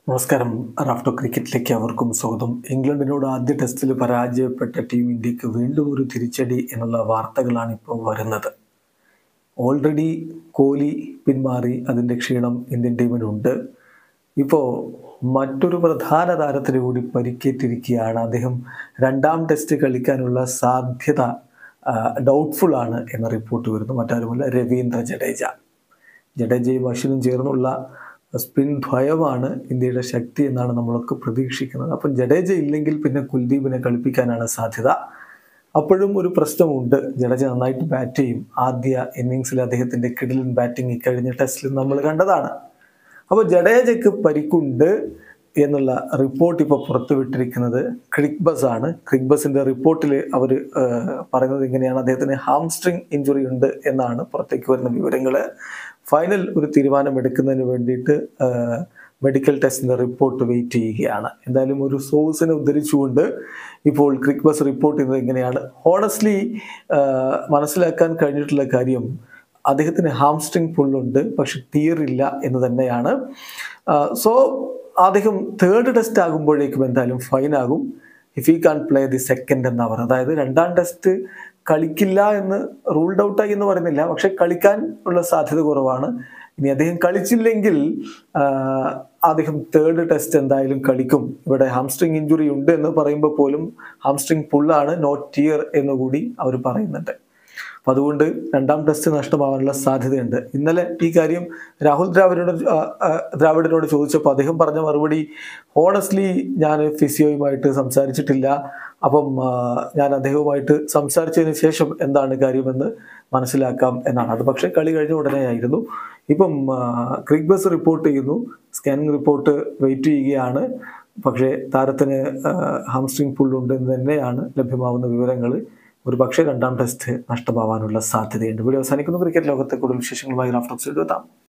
നമസ്കാരം റാഫ്റ്റോ ക്രിക്കറ്റിലേക്ക് അവർക്കും സ്വാഗതം ഇംഗ്ലണ്ടിനോട് ആദ്യ ടെസ്റ്റിൽ പരാജയപ്പെട്ട ടീം ഇന്ത്യക്ക് വീണ്ടും ഒരു തിരിച്ചടി എന്നുള്ള വാർത്തകളാണ് ഇപ്പോൾ വരുന്നത് ഓൾറെഡി കോഹ്ലി പിന്മാറി അതിൻ്റെ ക്ഷീണം ഇന്ത്യൻ ടീമിനുണ്ട് ഇപ്പോൾ മറ്റൊരു പ്രധാന താരത്തിന് കൂടി പരിക്കേറ്റിരിക്കുകയാണ് അദ്ദേഹം രണ്ടാം ടെസ്റ്റ് കളിക്കാനുള്ള സാധ്യത ഡൗട്ട്ഫുൾ ആണ് എന്ന റിപ്പോർട്ട് വരുന്നു മറ്റാരുമല്ല രവീന്ദ്ര ജഡേജ ജഡേജയും അശ്വിനും ചേർന്നുള്ള സ്പിൻ ദ്വയമാണ് ഇന്ത്യയുടെ ശക്തി എന്നാണ് നമ്മളൊക്കെ പ്രതീക്ഷിക്കുന്നത് അപ്പം ജഡേജ ഇല്ലെങ്കിൽ പിന്നെ കുൽദീപിനെ കളിപ്പിക്കാനാണ് സാധ്യത അപ്പോഴും ഒരു പ്രശ്നമുണ്ട് ജഡേജ നന്നായിട്ട് ബാറ്റ് ചെയ്യും ആദ്യ ഇന്നിങ്സിൽ അദ്ദേഹത്തിൻ്റെ കിടിലൻ ബാറ്റിംഗ് ഇക്കഴിഞ്ഞ ടെസ്റ്റിൽ നമ്മൾ കണ്ടതാണ് അപ്പോൾ ജഡേജയ്ക്ക് പരിക്കുണ്ട് എന്നുള്ള റിപ്പോർട്ട് ഇപ്പോൾ പുറത്തുവിട്ടിരിക്കുന്നത് ക്രിക് ബസ് ആണ് ക്രിക് ബസിൻ്റെ റിപ്പോർട്ടിൽ അവർ പറയുന്നത് ഇങ്ങനെയാണ് അദ്ദേഹത്തിന് ഹാംസ്ട്രിങ് ഇഞ്ചുറി ഉണ്ട് എന്നാണ് പുറത്തേക്ക് വരുന്ന വിവരങ്ങൾ ഫൈനൽ ഒരു തീരുമാനം എടുക്കുന്നതിന് വേണ്ടിയിട്ട് മെഡിക്കൽ ടെസ്റ്റിൻ്റെ റിപ്പോർട്ട് വെയിറ്റ് ചെയ്യുകയാണ് എന്തായാലും ഒരു സോഴ്സിനെ ഉദ്ധരിച്ചുകൊണ്ട് ഇപ്പോൾ ക്രിക് ബസ് റിപ്പോർട്ട് ചെയ്യുന്നത് ഇങ്ങനെയാണ് ഹോണസ്റ്റ്ലി മനസ്സിലാക്കാൻ കഴിഞ്ഞിട്ടുള്ള കാര്യം അദ്ദേഹത്തിന് ഹാംസ്ട്രിങ് പുള്ളുണ്ട് പക്ഷെ തീറില്ല എന്ന് തന്നെയാണ് സോ അദ്ദേഹം തേർഡ് ടെസ്റ്റ് ആകുമ്പോഴേക്കും എന്തായാലും ഫൈൻ ആകും ഇഫ് ഈ കാൺ പ്ലേ ദി സെക്കൻഡ് എന്നാ പറയുന്നത് അതായത് രണ്ടാം ടെസ്റ്റ് കളിക്കില്ല എന്ന് റൂൾഡ് ഔട്ടായി എന്ന് പറയുന്നില്ല പക്ഷെ കളിക്കാൻ ഉള്ള സാധ്യത കുറവാണ് ഇനി അദ്ദേഹം കളിച്ചില്ലെങ്കിൽ അദ്ദേഹം തേർഡ് ടെസ്റ്റ് എന്തായാലും കളിക്കും ഇവിടെ ഹാംസ്ട്രിങ് ഇഞ്ചുറി ഉണ്ട് എന്ന് പറയുമ്പോൾ പോലും ഹാംസ്ട്രിങ് പുള്ളാണ് നോട്ട് ടിയർ എന്ന് കൂടി അവർ പറയുന്നുണ്ട് അപ്പം അതുകൊണ്ട് രണ്ടാം ടെസ്റ്റ് നഷ്ടമാവാനുള്ള സാധ്യതയുണ്ട് ഇന്നലെ ഈ കാര്യം രാഹുൽ ദ്രാവിഡിനോട് ദ്രാവിഡിനോട് ചോദിച്ചപ്പോൾ അദ്ദേഹം പറഞ്ഞ മറുപടി ഹോണസ്റ്റ്ലി ഞാൻ ഫിസിയോയുമായിട്ട് സംസാരിച്ചിട്ടില്ല അപ്പം ഞാൻ അദ്ദേഹവുമായിട്ട് സംസാരിച്ചതിന് ശേഷം എന്താണ് കാര്യമെന്ന് മനസ്സിലാക്കാം എന്നാണ് അത് പക്ഷേ കളി കഴിഞ്ഞ ഉടനെ ആയിരുന്നു ഇപ്പം ക്രിക് ബസ് റിപ്പോർട്ട് ചെയ്യുന്നു സ്കാനിങ് റിപ്പോർട്ട് വെയിറ്റ് ചെയ്യുകയാണ് പക്ഷേ താരത്തിന് ഹാംസ്ട്രിങ് പുള്ളുണ്ട് എന്ന് തന്നെയാണ് ലഭ്യമാവുന്ന വിവരങ്ങൾ ഒരു പക്ഷേ രണ്ടാം ടെസ്റ്റ് നഷ്ടമാവാനുള്ള സാധ്യതയുണ്ട് വീഡിയോ അവസാനിക്കുന്നു ക്രിക്കറ്റ് ലോകത്തെ കൂടുതൽ വിശേഷങ്ങളുമായി റാഫ്റ്റോക്സ് എത്താം